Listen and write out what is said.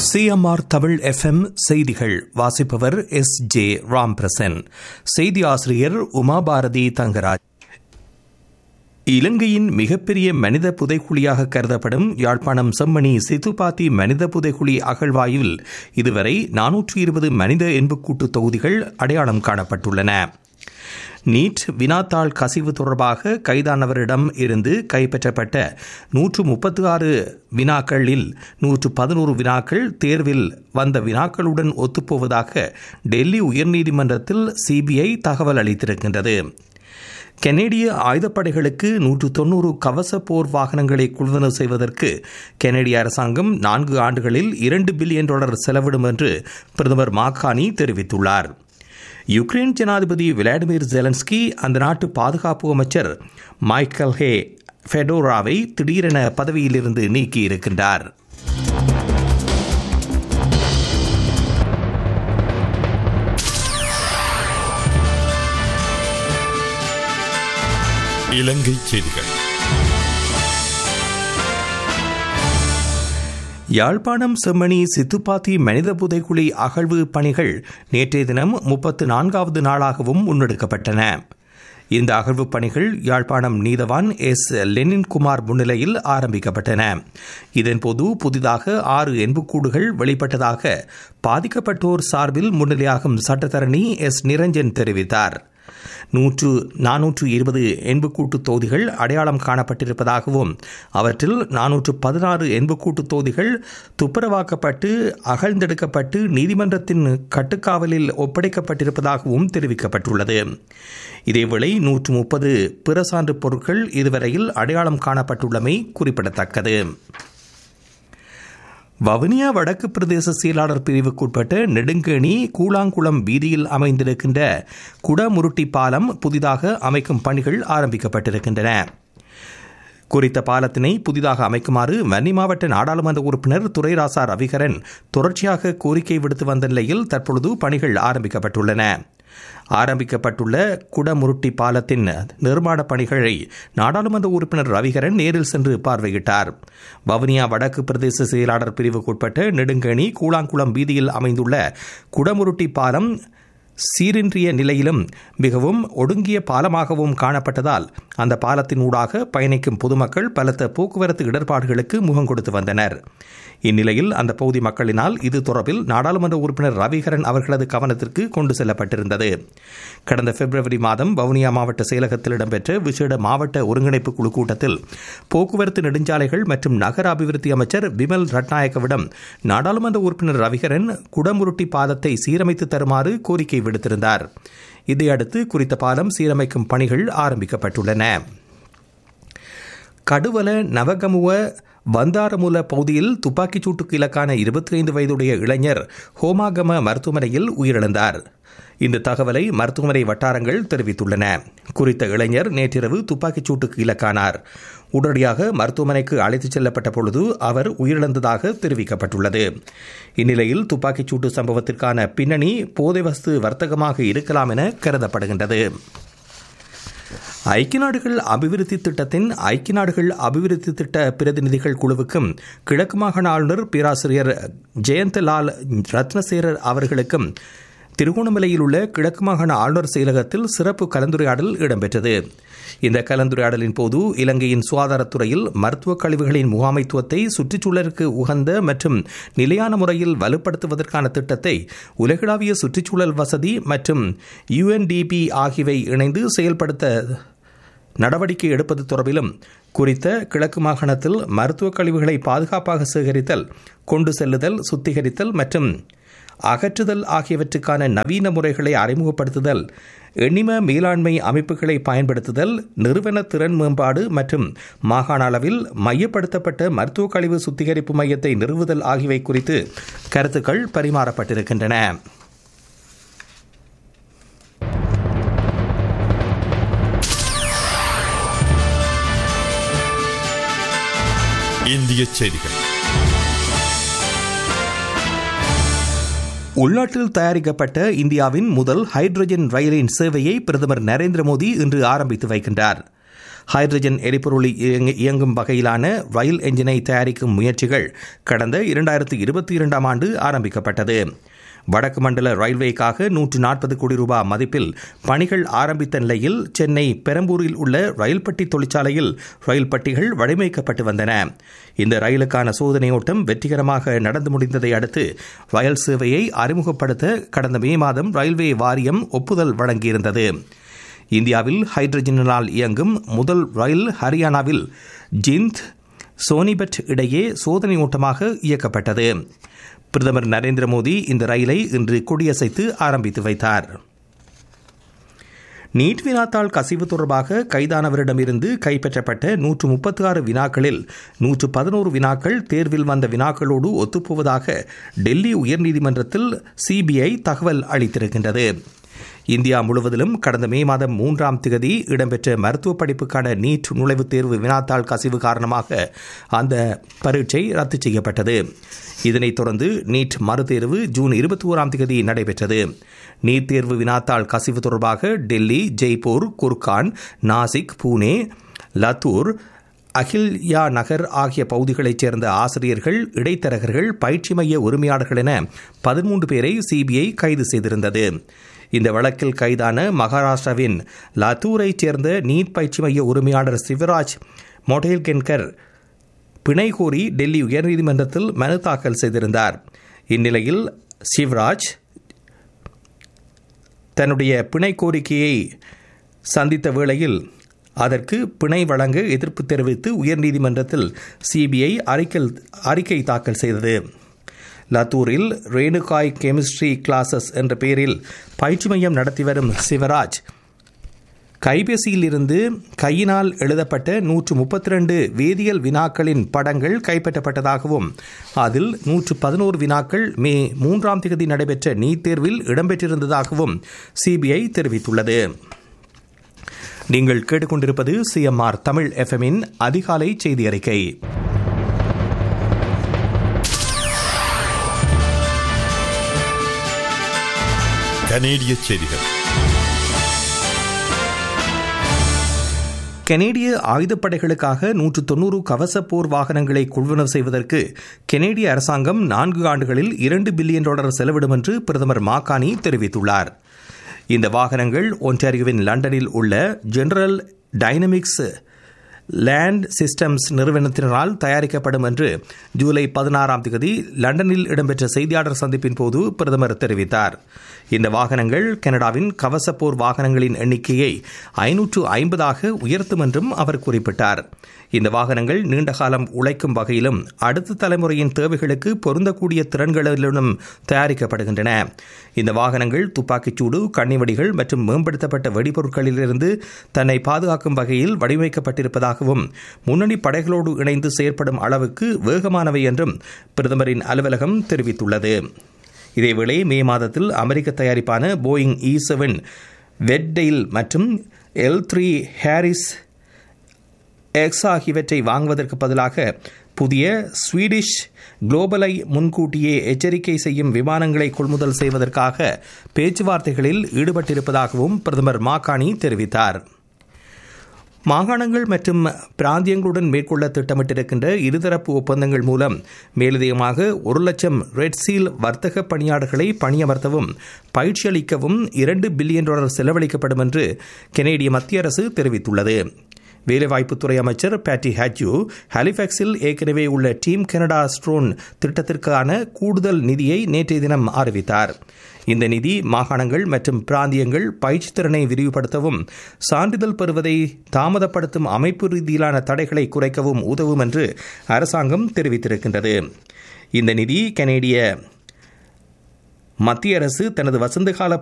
CMR Tamil FM செய்திகள் வாசிப்பவர் S J Ramprasan செய்தி ஆசிரியர் உமாபாரதி தங்கராஜ் இலங்கையின் மிகப்பெரிய மனித புதைக்குழியாக கருதப்படும் யாழ்ப்பாணம் செம்மணி சித்துப்பாத்தி மனித புதைக்குழி அகழ்வாயுவில் இதுவரை நானூற்று இருபது மனித எண்புக்கூட்டு தொகுதிகள் அடையாளம் காணப்பட்டுள்ளன நீட் வினாத்தாள் கசிவு தொடர்பாக கைதானவரிடம் இருந்து கைப்பற்றப்பட்ட நூற்று முப்பத்தி ஆறு வினாக்களில் நூற்று பதினோரு வினாக்கள் தேர்வில் வந்த வினாக்களுடன் ஒத்துப்போவதாக டெல்லி உயர்நீதிமன்றத்தில் சிபிஐ தகவல் அளித்திருக்கின்றது கெனடிய ஆயுதப்படைகளுக்கு நூற்று தொன்னூறு கவச போர் வாகனங்களை கொள்வனவு செய்வதற்கு கெனடிய அரசாங்கம் நான்கு ஆண்டுகளில் இரண்டு பில்லியன் டாலர் செலவிடும் என்று பிரதமர் மாகானி தெரிவித்துள்ளார் யுக்ரைன் ஜனாதிபதி விளாடிமிர் ஜெலன்ஸ்கி அந்த நாட்டு பாதுகாப்பு அமைச்சர் மைக்கேல் ஹே ஃபெடோராவை திடீரென பதவியிலிருந்து நீக்கியிருக்கின்றார் இலங்கை செய்திகள் யாழ்ப்பாணம் செம்மணி சித்துப்பாத்தி மனித புதைக்குழி அகழ்வு பணிகள் நேற்றைய தினம் முப்பத்து நான்காவது நாளாகவும் முன்னெடுக்கப்பட்டன இந்த அகழ்வு பணிகள் யாழ்ப்பாணம் நீதவான் எஸ் லெனின்குமார் முன்னிலையில் ஆரம்பிக்கப்பட்டன இதன்போது புதிதாக ஆறு எண்புக்கூடுகள் வெளிப்பட்டதாக பாதிக்கப்பட்டோர் சார்பில் முன்னிலையாகும் சட்டத்தரணி எஸ் நிரஞ்சன் தெரிவித்தார் நூற்று நானூற்று இருபது எண்புக்கூட்டு தொகுதிகள் அடையாளம் காணப்பட்டிருப்பதாகவும் அவற்றில் நானூற்று பதினாறு எண்புக்கூட்டு தொகுதிகள் துப்புரவாக்கப்பட்டு அகழ்ந்தெடுக்கப்பட்டு நீதிமன்றத்தின் கட்டுக்காவலில் ஒப்படைக்கப்பட்டிருப்பதாகவும் தெரிவிக்கப்பட்டுள்ளது இதேவேளை நூற்று முப்பது பிற சான்று பொருட்கள் இதுவரையில் அடையாளம் காணப்பட்டுள்ளமை குறிப்பிடத்தக்கது வவுனியா வடக்கு பிரதேச செயலாளர் பிரிவுக்குட்பட்ட நெடுங்கேணி கூழாங்குளம் வீதியில் அமைந்திருக்கின்ற குடமுருட்டி பாலம் புதிதாக அமைக்கும் பணிகள் ஆரம்பிக்கப்பட்டிருக்கின்றன குறித்த பாலத்தினை புதிதாக அமைக்குமாறு வன்னி மாவட்ட நாடாளுமன்ற உறுப்பினர் துரைராசா ரவிகரன் தொடர்ச்சியாக கோரிக்கை விடுத்து வந்த நிலையில் தற்பொழுது பணிகள் ஆரம்பிக்கப்பட்டுள்ளன ஆரம்பிக்கப்பட்டுள்ள குடமுருட்டி பாலத்தின் நிர்மாண பணிகளை நாடாளுமன்ற உறுப்பினர் ரவிகரன் நேரில் சென்று பார்வையிட்டார் வவுனியா வடக்கு பிரதேச செயலாளர் பிரிவுக்குட்பட்ட நெடுங்கணி கூழாங்குளம் வீதியில் அமைந்துள்ள குடமுருட்டி பாலம் சீரின்றிய நிலையிலும் மிகவும் ஒடுங்கிய பாலமாகவும் காணப்பட்டதால் அந்த பாலத்தின் ஊடாக பயணிக்கும் பொதுமக்கள் பலத்த போக்குவரத்து இடர்பாடுகளுக்கு முகம் கொடுத்து வந்தனர் இந்நிலையில் அந்த பகுதி மக்களினால் இது தொடர்பில் நாடாளுமன்ற உறுப்பினர் ரவிகரன் அவர்களது கவனத்திற்கு கொண்டு செல்லப்பட்டிருந்தது கடந்த பிப்ரவரி மாதம் வவுனியா மாவட்ட செயலகத்தில் இடம்பெற்ற விசேட மாவட்ட ஒருங்கிணைப்பு குழு கூட்டத்தில் போக்குவரத்து நெடுஞ்சாலைகள் மற்றும் நகர அபிவிருத்தி அமைச்சர் விமல் ரட்நாயக்கவிடம் நாடாளுமன்ற உறுப்பினர் ரவிகரன் குடமுருட்டி பாலத்தை சீரமைத்து தருமாறு கோரிக்கை விடுத்திருந்தார் இதையடுத்து குறித்த பாலம் சீரமைக்கும் பணிகள் ஆரம்பிக்கப்பட்டுள்ளன கடுவல நவகமுவ வந்தாரமுல பகுதியில் துப்பாக்கிச் சூட்டுக்கு இலக்கான இருபத்தி ஐந்து வயதுடைய இளைஞர் ஹோமாகம மருத்துவமனையில் உயிரிழந்தார் இந்த தகவலை மருத்துவமனை வட்டாரங்கள் தெரிவித்துள்ளன குறித்த இளைஞர் நேற்றிரவு துப்பாக்கிச் சூட்டுக்கு இலக்கானார் உடனடியாக மருத்துவமனைக்கு அழைத்துச் செல்லப்பட்ட பொழுது அவர் உயிரிழந்ததாக தெரிவிக்கப்பட்டுள்ளது இந்நிலையில் துப்பாக்கிச் சூட்டு சம்பவத்திற்கான பின்னணி போதை வஸ்து வர்த்தகமாக இருக்கலாம் என கருதப்படுகின்றது ஐக்கிய நாடுகள் அபிவிருத்தி திட்டத்தின் ஐக்கிய நாடுகள் அபிவிருத்தி திட்ட பிரதிநிதிகள் குழுவுக்கும் கிழக்கு மாகாண ஆளுநர் பேராசிரியர் ஜெயந்தலால் ரத்னசேரர் அவர்களுக்கும் திருகோணமலையில் உள்ள கிழக்கு மாகாண ஆளுநர் செயலகத்தில் சிறப்பு கலந்துரையாடல் இடம்பெற்றது இந்த கலந்துரையாடலின் போது இலங்கையின் சுகாதாரத்துறையில் மருத்துவ கழிவுகளின் முகாமைத்துவத்தை சுற்றுச்சூழலுக்கு உகந்த மற்றும் நிலையான முறையில் வலுப்படுத்துவதற்கான திட்டத்தை உலகளாவிய சுற்றுச்சூழல் வசதி மற்றும் யுஎன்டிபி ஆகியவை இணைந்து செயல்படுத்த நடவடிக்கை எடுப்பது தொடர்பிலும் குறித்த கிழக்கு மாகாணத்தில் மருத்துவ கழிவுகளை பாதுகாப்பாக சேகரித்தல் கொண்டு செல்லுதல் சுத்திகரித்தல் மற்றும் அகற்றுதல் ஆகியவற்றுக்கான நவீன முறைகளை அறிமுகப்படுத்துதல் எண்ணிம மேலாண்மை அமைப்புகளை பயன்படுத்துதல் நிறுவன திறன் மேம்பாடு மற்றும் மாகாண அளவில் மையப்படுத்தப்பட்ட மருத்துவ கழிவு சுத்திகரிப்பு மையத்தை நிறுவுதல் ஆகியவை குறித்து கருத்துக்கள் பரிமாறப்பட்டிருக்கின்றன இந்திய செய்திகள் உள்நாட்டில் தயாரிக்கப்பட்ட இந்தியாவின் முதல் ஹைட்ரஜன் ரயிலின் சேவையை பிரதமர் நரேந்திர மோடி இன்று ஆரம்பித்து வைக்கின்றார் ஹைட்ரஜன் எரிபொருள் இயங்க- இயங்கும் வகையிலான ரயில் என்ஜினை தயாரிக்கும் முயற்சிகள் கடந்த இரண்டாயிரத்து இருபத்தி இரண்டாம் ஆண்டு ஆரம்பிக்கப்பட்டது வடக்கு மண்டல ரயில்வேக்காக நூற்று நாற்பது கோடி ரூபாய் மதிப்பில் பணிகள் ஆரம்பித்த நிலையில் சென்னை பெரம்பூரில் உள்ள ரயில் பட்டி தொழிற்சாலையில் ரயில் பட்டிகள் வடிவமைக்கப்பட்டு வந்தன இந்த ரயிலுக்கான சோதனை ஓட்டம் வெற்றிகரமாக நடந்து முடிந்ததை அடுத்து ரயில் சேவையை அறிமுகப்படுத்த கடந்த மே மாதம் ரயில்வே வாரியம் ஒப்புதல் வழங்கியிருந்தது இந்தியாவில் ஹைட்ரஜனால் இயங்கும் முதல் ரயில் ஹரியானாவில் ஜிந்த் சோனிபட் இடையே சோதனை ஓட்டமாக இயக்கப்பட்டது பிரதமர் நரேந்திர மோடி இந்த ரயிலை இன்று கொடியசைத்து ஆரம்பித்து வைத்தார் நீட் வினாத்தாள் கசிவு தொடர்பாக கைதானவரிடமிருந்து கைப்பற்றப்பட்ட நூற்று முப்பத்தி ஆறு வினாக்களில் நூற்று பதினோரு வினாக்கள் தேர்வில் வந்த வினாக்களோடு ஒத்துப்போவதாக டெல்லி உயர்நீதிமன்றத்தில் சிபிஐ தகவல் அளித்திருக்கின்றது இந்தியா முழுவதிலும் கடந்த மே மாதம் மூன்றாம் திகதி இடம்பெற்ற மருத்துவ படிப்புக்கான நீட் நுழைவுத் தேர்வு வினாத்தாள் கசிவு காரணமாக அந்த பரீட்சை ரத்து செய்யப்பட்டது இதனைத் தொடர்ந்து நீட் மறுதேர்வு ஜூன் இருபத்தி ஓராம் தேதி நடைபெற்றது நீட் தேர்வு வினாத்தாள் கசிவு தொடர்பாக டெல்லி ஜெய்ப்பூர் குர்கான் நாசிக் பூனே லத்தூர் அகில்யா நகர் ஆகிய பகுதிகளைச் சேர்ந்த ஆசிரியர்கள் இடைத்தரகர்கள் பயிற்சி மைய உரிமையாளர்கள் என பதிமூன்று பேரை சிபிஐ கைது செய்திருந்தது இந்த வழக்கில் கைதான மகாராஷ்டிராவின் லத்தூரைச் சேர்ந்த நீட் பயிற்சி மைய உரிமையாளர் சிவராஜ் மொடேல்கென்கர் பிணை கோரி டெல்லி உயர்நீதிமன்றத்தில் மனு தாக்கல் செய்திருந்தார் இந்நிலையில் சிவராஜ் தன்னுடைய பிணை கோரிக்கையை சந்தித்த வேளையில் அதற்கு பிணை வழங்க எதிர்ப்பு தெரிவித்து உயர்நீதிமன்றத்தில் சிபிஐ அறிக்கல் அறிக்கை தாக்கல் செய்தது லத்தூரில் ரேணுகாய் கெமிஸ்ட்ரி கிளாஸஸ் என்ற பெயரில் பயிற்சி மையம் நடத்தி வரும் சிவராஜ் கைபேசியில் இருந்து கையினால் எழுதப்பட்ட நூற்று முப்பத்தி ரெண்டு வேதியியல் வினாக்களின் படங்கள் கைப்பற்றப்பட்டதாகவும் அதில் நூற்று பதினோரு வினாக்கள் மே மூன்றாம் தேதி நடைபெற்ற நீட் தேர்வில் இடம்பெற்றிருந்ததாகவும் சிபிஐ தெரிவித்துள்ளது நீங்கள் கேட்டுக்கொண்டிருப்பது சிஎம்ஆர் தமிழ் எஃப்எம்மின் அதிகாலை செய்தி அறிக்கை கனேடிய செய்திகள் கனேடிய ஆயுதப்படைகளுக்காக நூற்று தொன்னூறு கவச போர் வாகனங்களை கொள்வனவு செய்வதற்கு கனேடிய அரசாங்கம் நான்கு ஆண்டுகளில் இரண்டு பில்லியன் டாலர் செலவிடும் என்று பிரதமர் மாகாணி தெரிவித்துள்ளார் இந்த வாகனங்கள் ஒன்டாரியோவின் லண்டனில் உள்ள ஜெனரல் டைனமிக்ஸ் லேண்ட் சிஸ்டம்ஸ் நிறுவனத்தினரால் தயாரிக்கப்படும் என்று ஜூலை பதினாறாம் தேதி லண்டனில் இடம்பெற்ற செய்தியாளர் சந்திப்பின் போது பிரதமர் தெரிவித்தார் இந்த வாகனங்கள் கனடாவின் கவசப்போர் வாகனங்களின் எண்ணிக்கையை ஐநூற்று ஐம்பதாக உயர்த்தும் என்றும் அவர் குறிப்பிட்டார் இந்த வாகனங்கள் நீண்டகாலம் உழைக்கும் வகையிலும் அடுத்த தலைமுறையின் தேவைகளுக்கு பொருந்தக்கூடிய திறன்களிலும் தயாரிக்கப்படுகின்றன இந்த வாகனங்கள் துப்பாக்கிச்சூடு கண்ணிவடிகள் மற்றும் மேம்படுத்தப்பட்ட வெடிபொருட்களிலிருந்து தன்னை பாதுகாக்கும் வகையில் வடிவமைக்கப்பட்டிருப்பதாகவும் முன்னணி படைகளோடு இணைந்து செயற்படும் அளவுக்கு வேகமானவை என்றும் பிரதமரின் அலுவலகம் தெரிவித்துள்ளது இதேவேளை மே மாதத்தில் அமெரிக்க தயாரிப்பான போயிங் இ செவன் வெட்டெயில் மற்றும் எல் த்ரீ ஹாரிஸ் எக்ஸ் ஆகியவற்றை வாங்குவதற்கு பதிலாக புதிய ஸ்வீடிஷ் குளோபலை முன்கூட்டியே எச்சரிக்கை செய்யும் விமானங்களை கொள்முதல் செய்வதற்காக பேச்சுவார்த்தைகளில் ஈடுபட்டிருப்பதாகவும் பிரதமர் மாகாணி தெரிவித்தார் மாகாணங்கள் மற்றும் பிராந்தியங்களுடன் மேற்கொள்ள திட்டமிட்டிருக்கின்ற இருதரப்பு ஒப்பந்தங்கள் மூலம் மேலதிகமாக ஒரு லட்சம் ரெட் சீல் வர்த்தக பணியாளர்களை பணியமர்த்தவும் பயிற்சி அளிக்கவும் இரண்டு பில்லியன் டாலர் செலவழிக்கப்படும் என்று கெனேடிய மத்திய அரசு தெரிவித்துள்ளது வேலைவாய்ப்புத்துறை அமைச்சர் பேட்டி ஹேட்யூ ஹாலிஃபாக்ஸில் ஏற்கனவே உள்ள டீம் கனடா ஸ்ட்ரோன் திட்டத்திற்கான கூடுதல் நிதியை நேற்றைய தினம் அறிவித்தார் இந்த நிதி மாகாணங்கள் மற்றும் பிராந்தியங்கள் பயிற்சி திறனை விரிவுபடுத்தவும் சான்றிதழ் பெறுவதை தாமதப்படுத்தும் அமைப்பு ரீதியிலான தடைகளை குறைக்கவும் உதவும் என்று அரசாங்கம் தெரிவித்திருக்கின்றது இந்த நிதி கனேடிய மத்திய அரசு தனது வசந்தகால